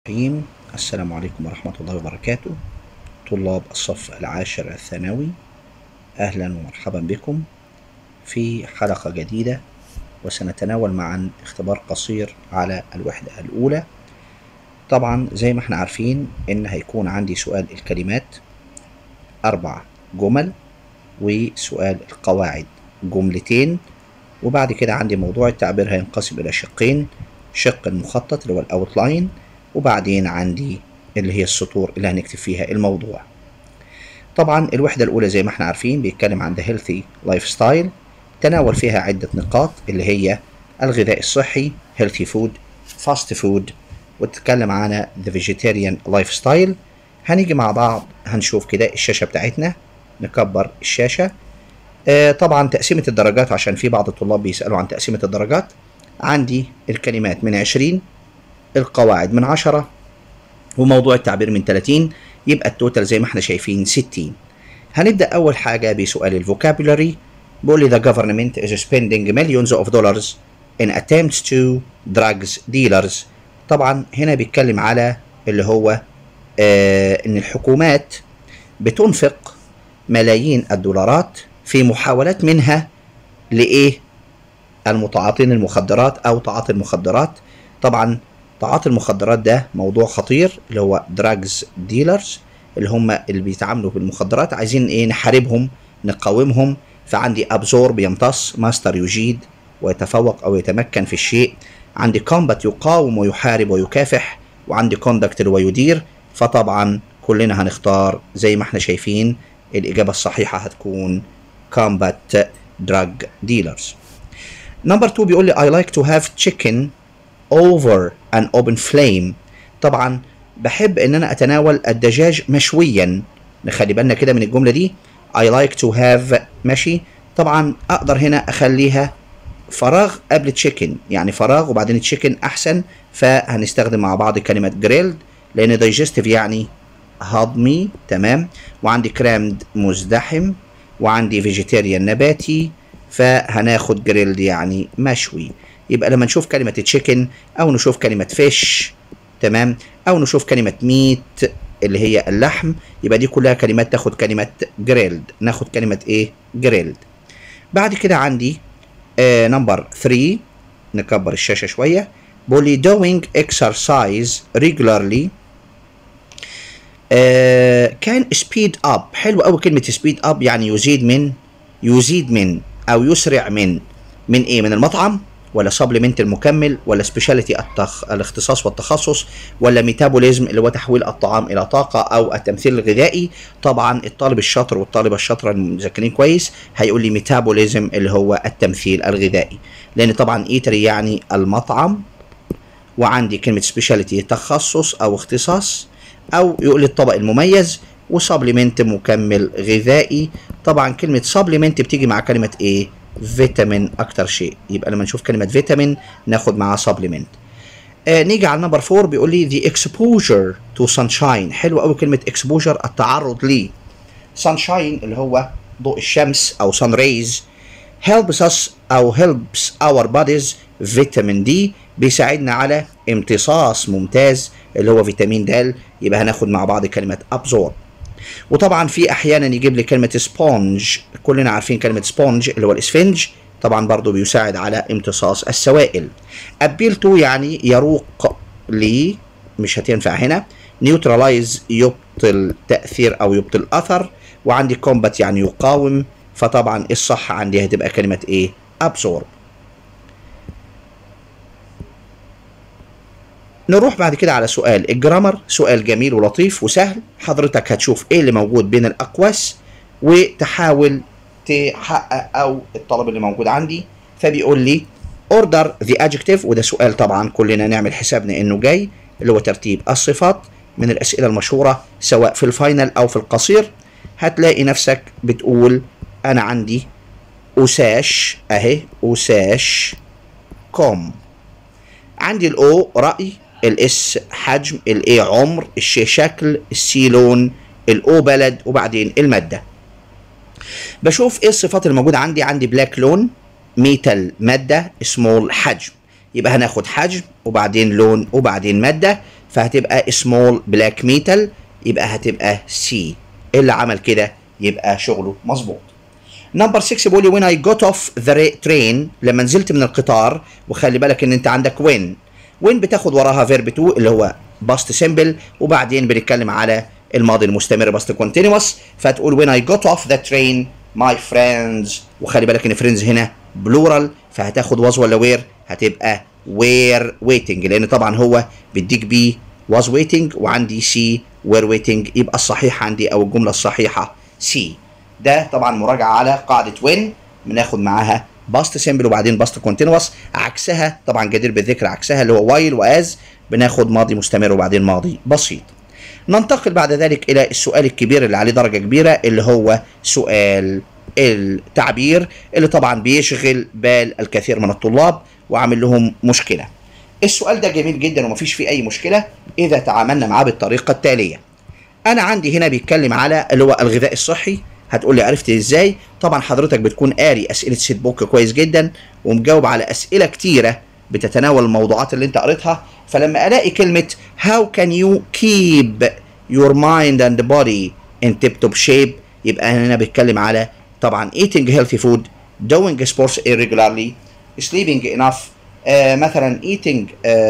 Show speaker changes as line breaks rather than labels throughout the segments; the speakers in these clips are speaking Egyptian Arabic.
الرحيم السلام عليكم ورحمة الله وبركاته طلاب الصف العاشر الثانوي أهلا ومرحبا بكم في حلقة جديدة وسنتناول معا اختبار قصير على الوحدة الأولى طبعا زي ما احنا عارفين إن هيكون عندي سؤال الكلمات أربع جمل وسؤال القواعد جملتين وبعد كده عندي موضوع التعبير هينقسم إلى شقين شق المخطط اللي هو الأوتلاين وبعدين عندي اللي هي السطور اللي هنكتب فيها الموضوع طبعا الوحدة الأولى زي ما احنا عارفين بيتكلم عن the healthy lifestyle تناول فيها عدة نقاط اللي هي الغذاء الصحي healthy food fast food وتتكلم عن the vegetarian lifestyle هنيجي مع بعض هنشوف كده الشاشة بتاعتنا نكبر الشاشة آه طبعا تقسيمة الدرجات عشان في بعض الطلاب بيسألوا عن تقسيمة الدرجات عندي الكلمات من 20 القواعد من 10 وموضوع التعبير من 30 يبقى التوتال زي ما احنا شايفين 60 هنبدأ أول حاجة بسؤال الفوكابولاري بيقول لي the government is spending millions of dollars in attempts to drugs dealers طبعا هنا بيتكلم على اللي هو آه ان الحكومات بتنفق ملايين الدولارات في محاولات منها لإيه المتعاطين المخدرات أو تعاطي المخدرات طبعا تعاطي المخدرات ده موضوع خطير اللي هو دراجز ديلرز اللي هم اللي بيتعاملوا بالمخدرات عايزين ايه نحاربهم نقاومهم فعندي ابزور بيمتص ماستر يجيد ويتفوق او يتمكن في الشيء عندي كومبات يقاوم ويحارب ويكافح وعندي كوندكت ويدير فطبعا كلنا هنختار زي ما احنا شايفين الاجابه الصحيحه هتكون كومبات دراج ديلرز نمبر 2 بيقول لي I like to have chicken over an open flame طبعا بحب ان انا اتناول الدجاج مشويا نخلي بالنا كده من الجمله دي I like to have ماشي طبعا اقدر هنا اخليها فراغ قبل تشيكن يعني فراغ وبعدين تشيكن احسن فهنستخدم مع بعض كلمه جريلد لان دايجستيف يعني هضمي تمام وعندي كرامد مزدحم وعندي فيجيتيريان نباتي فهناخد جريلد يعني مشوي يبقى لما نشوف كلمة تشيكن أو نشوف كلمة فيش تمام أو نشوف كلمة ميت اللي هي اللحم يبقى دي كلها كلمات تاخد كلمة جريلد ناخد كلمة إيه جريلد بعد كده عندي نمبر uh, 3 نكبر الشاشة شوية بيقول لي doing exercise regularly كان uh, speed up حلو قوي كلمة speed up يعني يزيد من يزيد من أو يسرع من من إيه من المطعم ولا سبلمنت المكمل ولا سبيشاليتي التخ... الاختصاص والتخصص ولا ميتابوليزم اللي هو تحويل الطعام الى طاقه او التمثيل الغذائي طبعا الطالب الشاطر والطالبه الشاطره المذاكرين كويس هيقول لي ميتابوليزم اللي هو التمثيل الغذائي لان طبعا ايتري يعني المطعم وعندي كلمه سبيشاليتي تخصص او اختصاص او يقول لي الطبق المميز وسبلمنت مكمل غذائي طبعا كلمه سبلمنت بتيجي مع كلمه ايه فيتامين اكتر شيء يبقى لما نشوف كلمه فيتامين ناخد معاها سبلمنت آه نيجي على نمبر 4 بيقول لي the exposure to sunshine حلو قوي كلمه exposure التعرض ليه sunshine اللي هو ضوء الشمس او sun rays helps us او helps our bodies فيتامين دي بيساعدنا على امتصاص ممتاز اللي هو فيتامين د يبقى هناخد مع بعض كلمه absorb وطبعا في احيانا يجيب لي كلمه سبونج كلنا عارفين كلمه سبونج اللي هو الاسفنج طبعا برضو بيساعد على امتصاص السوائل ابيل تو يعني يروق لي مش هتنفع هنا نيوترلايز يبطل تاثير او يبطل اثر وعندي كومبات يعني يقاوم فطبعا الصح عندي هتبقى كلمه ايه ابسورب نروح بعد كده على سؤال الجرامر سؤال جميل ولطيف وسهل حضرتك هتشوف ايه اللي موجود بين الاقواس وتحاول تحقق او الطلب اللي موجود عندي فبيقول لي order the adjective وده سؤال طبعا كلنا نعمل حسابنا انه جاي اللي هو ترتيب الصفات من الاسئله المشهوره سواء في الفاينل او في القصير هتلاقي نفسك بتقول انا عندي اساش اهي اساش كوم عندي الاو راي الاس حجم الاي عمر الشي شكل السي لون الاو بلد وبعدين الماده بشوف ايه الصفات الموجوده عندي عندي بلاك لون ميتال ماده سمول حجم يبقى هناخد حجم وبعدين لون وبعدين ماده فهتبقى سمول بلاك ميتال يبقى هتبقى سي اللي عمل كده يبقى شغله مظبوط نمبر 6 بيقول لي when I got off the train لما نزلت من القطار وخلي بالك ان انت عندك when when بتاخد وراها فيرب تو اللي هو باست سيمبل وبعدين بنتكلم على الماضي المستمر باست كونتينوس فتقول when I got off the train my friends وخلي بالك ان friends هنا بلورال فهتاخد was ولا where هتبقى were waiting لان طبعا هو بيديك بي was waiting وعندي سي were waiting يبقى الصحيح عندي او الجمله الصحيحه سي ده طبعا مراجعه على قاعده when بناخد معاها باست سيمبل وبعدين باست كونتينوس عكسها طبعا جدير بالذكر عكسها اللي هو وايل واز بناخد ماضي مستمر وبعدين ماضي بسيط ننتقل بعد ذلك الى السؤال الكبير اللي عليه درجه كبيره اللي هو سؤال التعبير اللي طبعا بيشغل بال الكثير من الطلاب وعامل لهم مشكله السؤال ده جميل جدا ومفيش فيه اي مشكله اذا تعاملنا معاه بالطريقه التاليه انا عندي هنا بيتكلم على اللي هو الغذاء الصحي هتقول لي عرفت ازاي طبعا حضرتك بتكون قاري اسئله سيت بوك كويس جدا ومجاوب على اسئله كتيره بتتناول الموضوعات اللي انت قريتها فلما الاقي كلمه how can you keep your mind and body in tip top shape يبقى هنا بيتكلم على طبعا eating healthy food doing sports irregularly sleeping enough آه مثلا eating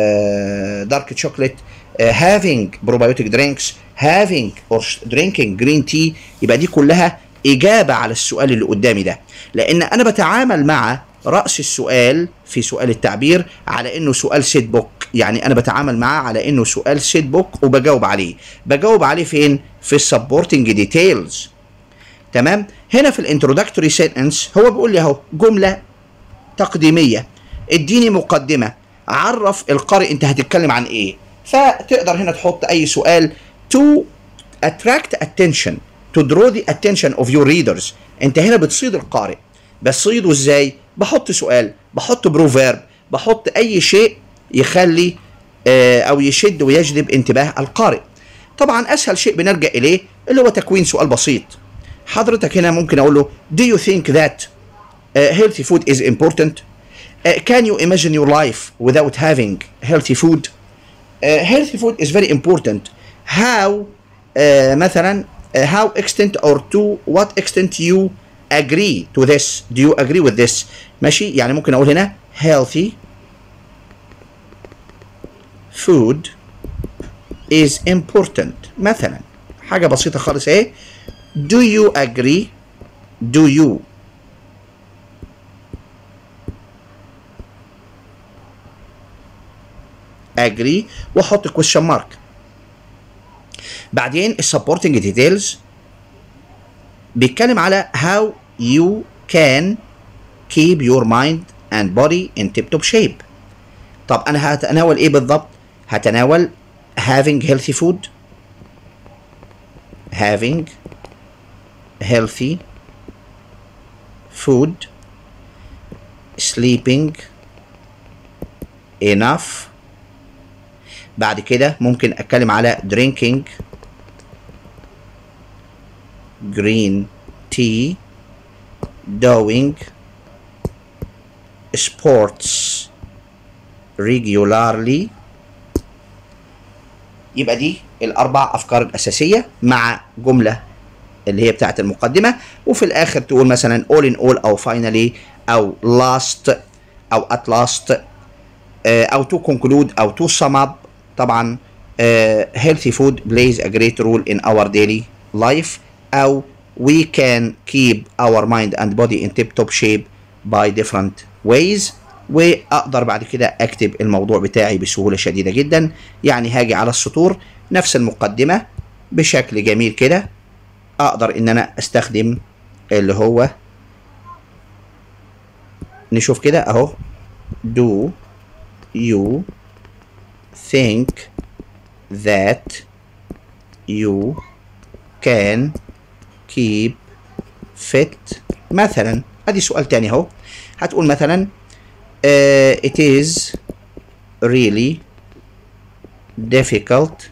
آه dark chocolate آه having probiotic drinks having or drinking green tea يبقى دي كلها إجابة على السؤال اللي قدامي ده لأن أنا بتعامل مع رأس السؤال في سؤال التعبير على إنه سؤال سيت بوك يعني أنا بتعامل معاه على إنه سؤال سيت بوك وبجاوب عليه بجاوب عليه فين في السبورتنج ديتيلز تمام هنا في الانترودكتوري سنتنس هو بيقول لي اهو جمله تقديميه اديني مقدمه عرف القارئ انت هتتكلم عن ايه فتقدر هنا تحط اي سؤال to attract attention to draw the attention of your readers انت هنا بتصيد القارئ بصيده ازاي بحط سؤال بحط بروفيرب بحط اي شيء يخلي آه او يشد ويجذب انتباه القارئ طبعا اسهل شيء بنلجا اليه اللي هو تكوين سؤال بسيط حضرتك هنا ممكن اقول له do you think that uh, healthy food is important uh, can you imagine your life without having healthy food uh, healthy food is very important how uh, مثلا uh, how extent or to what extent you agree to this do you agree with this ماشي يعني ممكن اقول هنا healthy food is important مثلا حاجة بسيطة خالص اهي do you agree do you agree واحط question mark بعدين السبورتنج ديتيلز بيتكلم على how you can keep your mind and body in tip top shape طب انا هتناول ايه بالضبط هتناول having healthy food having healthy food sleeping enough بعد كده ممكن اتكلم على drinking green tea doing sports regularly يبقى دي الاربع افكار الاساسيه مع جمله اللي هي بتاعت المقدمه وفي الاخر تقول مثلا all in all او finally او last او at last او to conclude او to sum up طبعا healthy food plays a great role in our daily life او we can keep our mind and body in tip top shape by different ways واقدر بعد كده اكتب الموضوع بتاعي بسهوله شديده جدا يعني هاجي على السطور نفس المقدمه بشكل جميل كده اقدر ان انا استخدم اللي هو نشوف كده اهو do you think that you can keep fit مثلا ادي سؤال تاني اهو هتقول مثلا uh, it is really difficult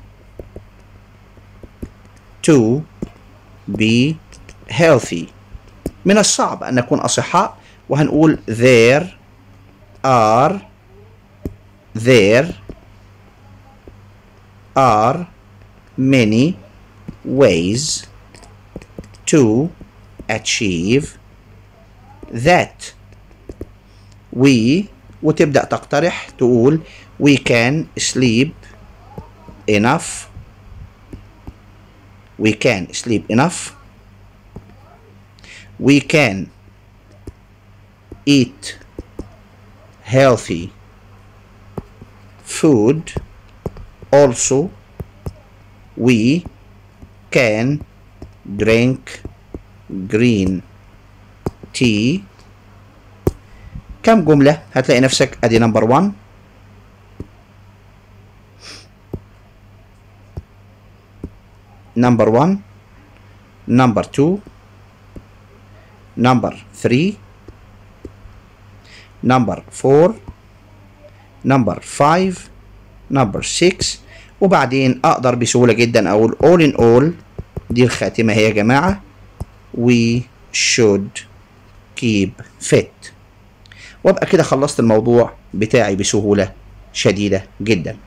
to be healthy من الصعب أن نكون أصحاء وهنقول there are there are many ways to achieve that we وتبدأ تقترح تقول we can sleep enough we can sleep enough we can eat healthy food also we can drink green tea كم جملة هتلاقي نفسك ادي نمبر 1 number 1 number 2 number 3 number 4 number 5 number 6 وبعدين اقدر بسهولة جدا اقول all in all دي الخاتمة هي يا جماعة we should keep fit وابقى كده خلصت الموضوع بتاعي بسهولة شديدة جدا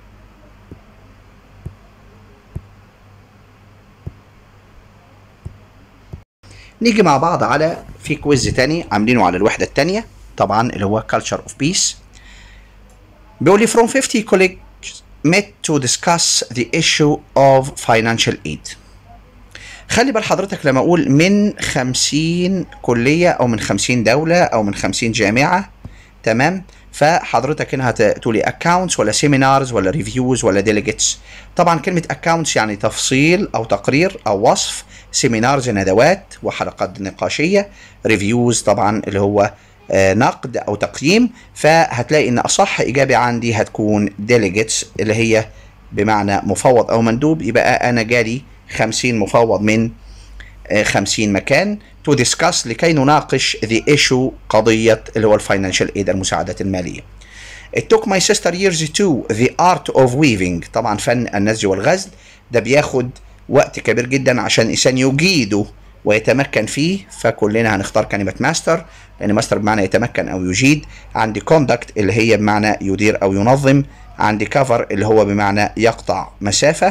نيجي مع بعض على في كويز تاني عاملينه على الوحدة التانية طبعا اللي هو Culture of Peace بيقول لي from 50 colleagues met to discuss the issue of financial aid خلي بال حضرتك لما اقول من 50 كلية او من 50 دولة او من 50 جامعة تمام فحضرتك هنا هتقولي accounts ولا seminars ولا reviews ولا delegates طبعا كلمة accounts يعني تفصيل او تقرير او وصف سيمينارز ندوات وحلقات نقاشية ريفيوز طبعا اللي هو آه نقد او تقييم فهتلاقي ان اصح اجابة عندي هتكون delegates اللي هي بمعنى مفوض او مندوب يبقى انا جالي 50 مفوض من آه 50 مكان to discuss لكي نناقش the issue قضية اللي هو الفاينانشال ايد المساعدات المالية It took my sister years to the art of weaving طبعا فن النسج والغزل ده بياخد وقت كبير جدا عشان الانسان يجيده ويتمكن فيه فكلنا هنختار كلمة ماستر لأن ماستر بمعنى يتمكن أو يجيد عندي كوندكت اللي هي بمعنى يدير أو ينظم عندي كفر اللي هو بمعنى يقطع مسافة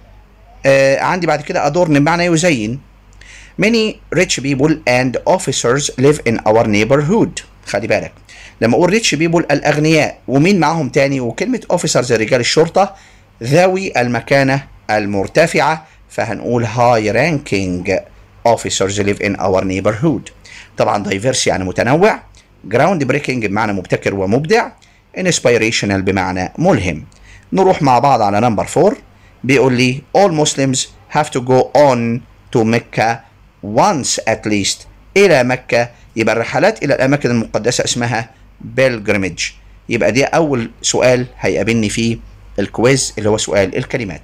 آه عندي بعد كده أدورن بمعنى يزين Many rich people and officers live in our neighborhood خلي بالك لما أقول rich people الأغنياء ومين معاهم تاني وكلمة officers رجال الشرطة ذوي المكانة المرتفعة فهنقول high ranking officers live in our neighborhood طبعا diverse يعني متنوع ground breaking بمعنى مبتكر ومبدع inspirational بمعنى ملهم نروح مع بعض على نمبر 4 بيقول لي all Muslims have to go on to Mecca once at least إلى مكة يبقى الرحلات إلى الأماكن المقدسة اسمها pilgrimage يبقى دي أول سؤال هيقابلني فيه الكويز اللي هو سؤال الكلمات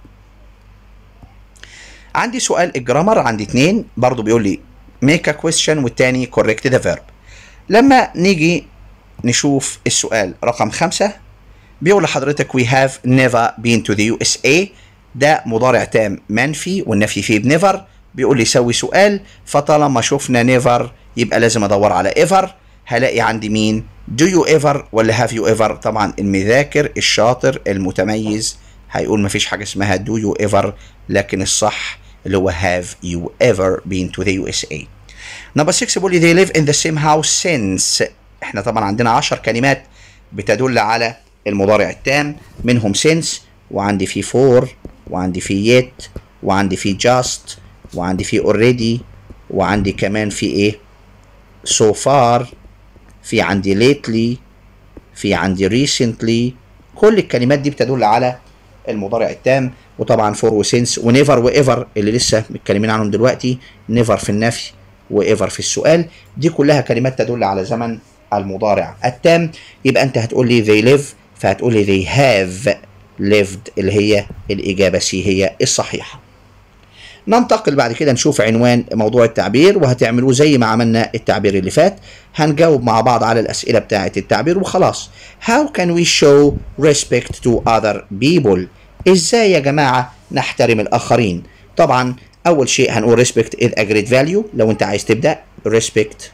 عندي سؤال الجرامر عندي اتنين برضو بيقول لي make a question والتاني correct the verb لما نيجي نشوف السؤال رقم خمسة بيقول لحضرتك we have never been to the USA ده مضارع تام منفي والنفي فيه بنيفر بيقول لي سوي سؤال فطالما شفنا نيفر يبقى لازم ادور على ايفر هلاقي عندي مين do you ever ولا have you ever طبعا المذاكر الشاطر المتميز هيقول مفيش حاجة اسمها do you ever لكن الصح اللي هو have you ever been to the USA نمبر 6 بيقول لي they live in the same house since احنا طبعا عندنا 10 كلمات بتدل على المضارع التام منهم since وعندي في for وعندي في yet وعندي في just وعندي في already وعندي كمان في ايه so far في عندي lately في عندي recently كل الكلمات دي بتدل على المضارع التام وطبعا فور وسنس ونيفر وايفر اللي لسه متكلمين عنهم دلوقتي نيفر في النفي وايفر في السؤال دي كلها كلمات تدل على زمن المضارع التام يبقى انت هتقول لي they live فهتقول لي they have lived اللي هي الاجابه سي هي الصحيحه ننتقل بعد كده نشوف عنوان موضوع التعبير وهتعملوه زي ما عملنا التعبير اللي فات هنجاوب مع بعض على الأسئلة بتاعة التعبير وخلاص How can we show respect to other people إزاي يا جماعة نحترم الآخرين طبعا أول شيء هنقول respect is a great value لو أنت عايز تبدأ respect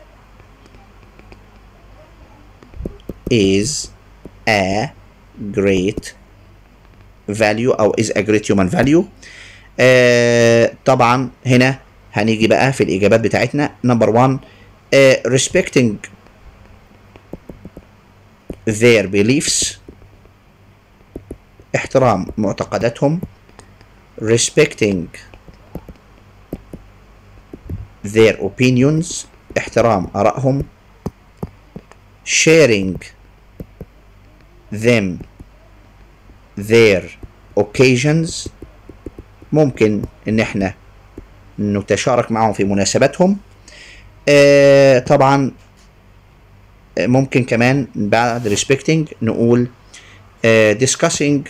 is a great value او is a great human value آه طبعا هنا هنيجي بقى في الاجابات بتاعتنا نمبر 1 آه respecting their beliefs احترام معتقداتهم respecting their opinions احترام آرائهم sharing them their occasions ممكن ان احنا نتشارك معهم في مناسباتهم آه طبعا ممكن كمان بعد respecting نقول آه discussing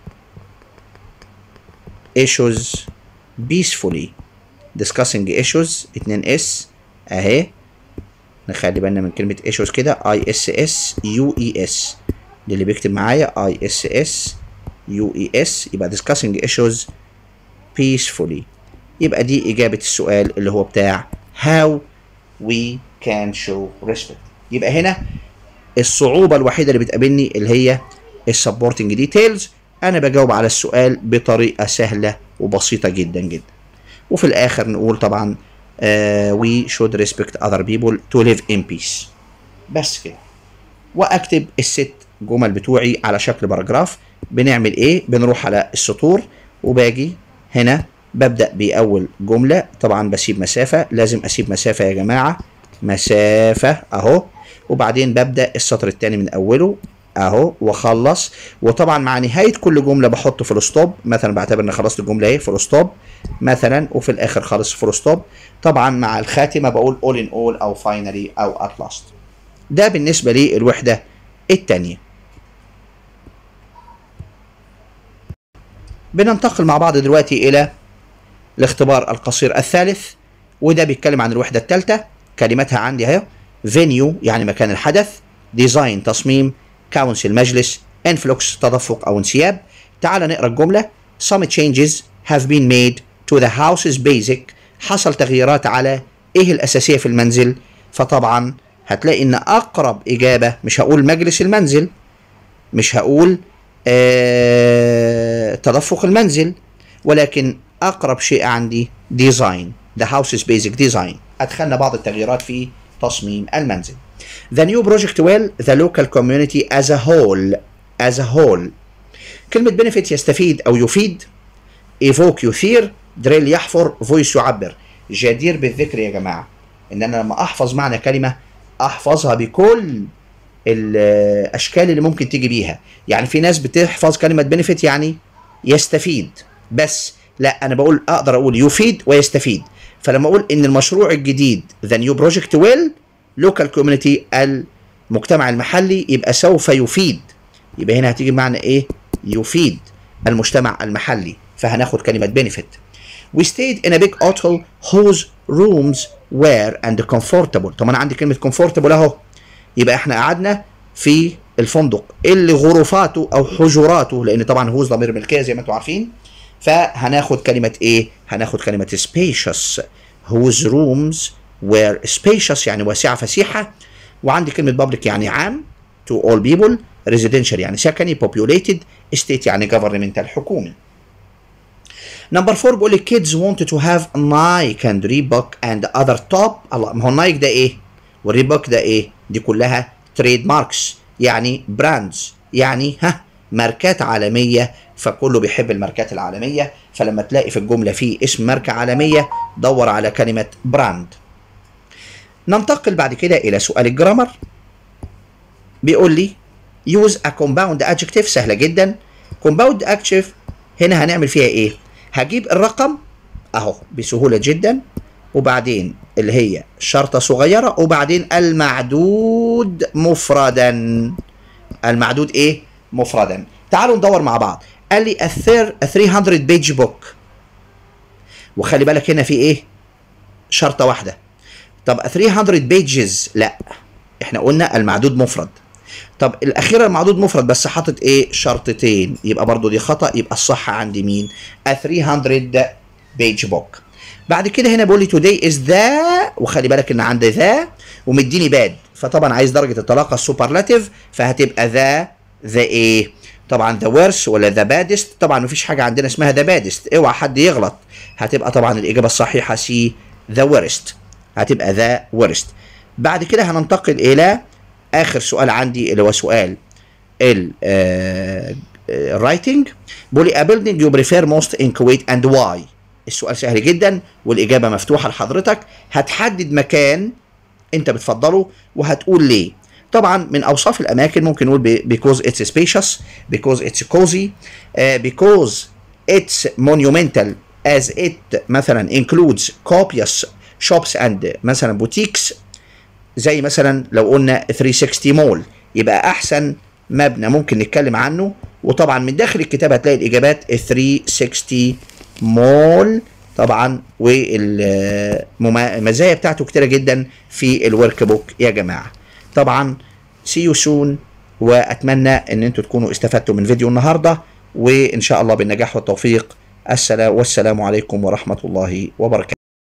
issues peacefully discussing issues 2 اس اهي نخلي بالنا من كلمة issues كده I S S U E S دي اللي بيكتب معايا I S S U E S يبقى discussing issues peacefully يبقى دي إجابة السؤال اللي هو بتاع how we can show respect يبقى هنا الصعوبة الوحيدة اللي بتقابلني اللي هي السبورتنج ديتيلز أنا بجاوب على السؤال بطريقة سهلة وبسيطة جدا جدا وفي الآخر نقول طبعا uh, we should respect other people to live in peace بس كده واكتب الست جمل بتوعي على شكل باراجراف بنعمل ايه بنروح على السطور وباجي هنا ببدا باول جمله طبعا بسيب مسافه لازم اسيب مسافه يا جماعه مسافه اهو وبعدين ببدا السطر الثاني من اوله اهو واخلص وطبعا مع نهايه كل جمله بحط فول ستوب مثلا بعتبر ان خلصت الجمله اهي فول ستوب مثلا وفي الاخر خالص فول ستوب طبعا مع الخاتمه بقول اول ان اول او فاينلي او ات لاست ده بالنسبه للوحده الثانيه بننتقل مع بعض دلوقتي الى الاختبار القصير الثالث وده بيتكلم عن الوحده الثالثه كلماتها عندي اهي فينيو يعني مكان الحدث ديزاين تصميم كونسل مجلس انفلوكس تدفق او انسياب تعال نقرا الجمله some changes have been made to the house's basic حصل تغييرات على ايه الاساسيه في المنزل فطبعا هتلاقي ان اقرب اجابه مش هقول مجلس المنزل مش هقول آه تدفق المنزل ولكن اقرب شيء عندي ديزاين the house's basic design ادخلنا بعض التغييرات في تصميم المنزل The new project will the local community as a whole as a whole كلمة benefit يستفيد أو يفيد evoke يثير drill يحفر voice يعبر جدير بالذكر يا جماعة إن أنا لما أحفظ معنى كلمة أحفظها بكل الأشكال اللي ممكن تيجي بيها يعني في ناس بتحفظ كلمة benefit يعني يستفيد بس لا أنا بقول أقدر أقول يفيد ويستفيد فلما أقول إن المشروع الجديد the new project will local community المجتمع المحلي يبقى سوف يفيد يبقى هنا هتيجي معنى ايه يفيد المجتمع المحلي فهناخد كلمة benefit we stayed in a big hotel whose rooms were and comfortable طب انا عندي كلمة comfortable اهو يبقى احنا قعدنا في الفندق اللي غرفاته او حجراته لان طبعا هوز ضمير ملكية زي ما انتم عارفين فهناخد كلمة ايه هناخد كلمة spacious whose rooms were spacious يعني واسعة فسيحة وعندي كلمة public يعني عام to all people residential يعني سكني populated state يعني governmental حكومي نمبر 4 بيقول لي kids wanted to have Nike and Reebok and other top الله ما هو نايك ده ايه والريبوك ده ايه دي كلها تريد ماركس يعني براندز يعني ها ماركات عالمية فكله بيحب الماركات العالمية فلما تلاقي في الجملة فيه اسم ماركة عالمية دور على كلمة براند ننتقل بعد كده الى سؤال الجرامر بيقول لي use a compound adjective سهله جدا compound adjective هنا هنعمل فيها ايه هجيب الرقم اهو بسهوله جدا وبعدين اللي هي شرطه صغيره وبعدين المعدود مفردا المعدود ايه مفردا تعالوا ندور مع بعض قال لي a 300 بيج بوك وخلي بالك هنا في ايه شرطه واحده طب 300 بيجز لا احنا قلنا المعدود مفرد طب الاخيره المعدود مفرد بس حاطط ايه شرطتين يبقى برضو دي خطا يبقى الصح عندي مين 300 بيج بوك بعد كده هنا بيقول لي today is the وخلي بالك ان عندي ذا ومديني باد فطبعا عايز درجه الطلاقه السوبرلاتيف فهتبقى ذا ذا ايه طبعا the worst ولا the baddest طبعا مفيش حاجه عندنا اسمها the baddest اوعى حد يغلط هتبقى طبعا الاجابه الصحيحه سي the worst هتبقى the worst بعد كده هننتقل الى اخر سؤال عندي اللي هو سؤال ال الرايتنج بيقول لي a building you prefer most in Kuwait and why السؤال سهل جدا والاجابه مفتوحه لحضرتك هتحدد مكان انت بتفضله وهتقول ليه طبعا من اوصاف الاماكن ممكن نقول because it's spacious because it's cozy uh, because it's monumental as it مثلا includes copious shops and مثلا boutiques زي مثلا لو قلنا 360 مول يبقى احسن مبنى ممكن نتكلم عنه وطبعا من داخل الكتاب هتلاقي الاجابات 360 مول طبعا والمزايا بتاعته كتيره جدا في الورك بوك يا جماعه طبعا سي يو سون واتمنى ان انتم تكونوا استفدتوا من فيديو النهارده وان شاء الله بالنجاح والتوفيق السلام والسلام عليكم ورحمه الله وبركاته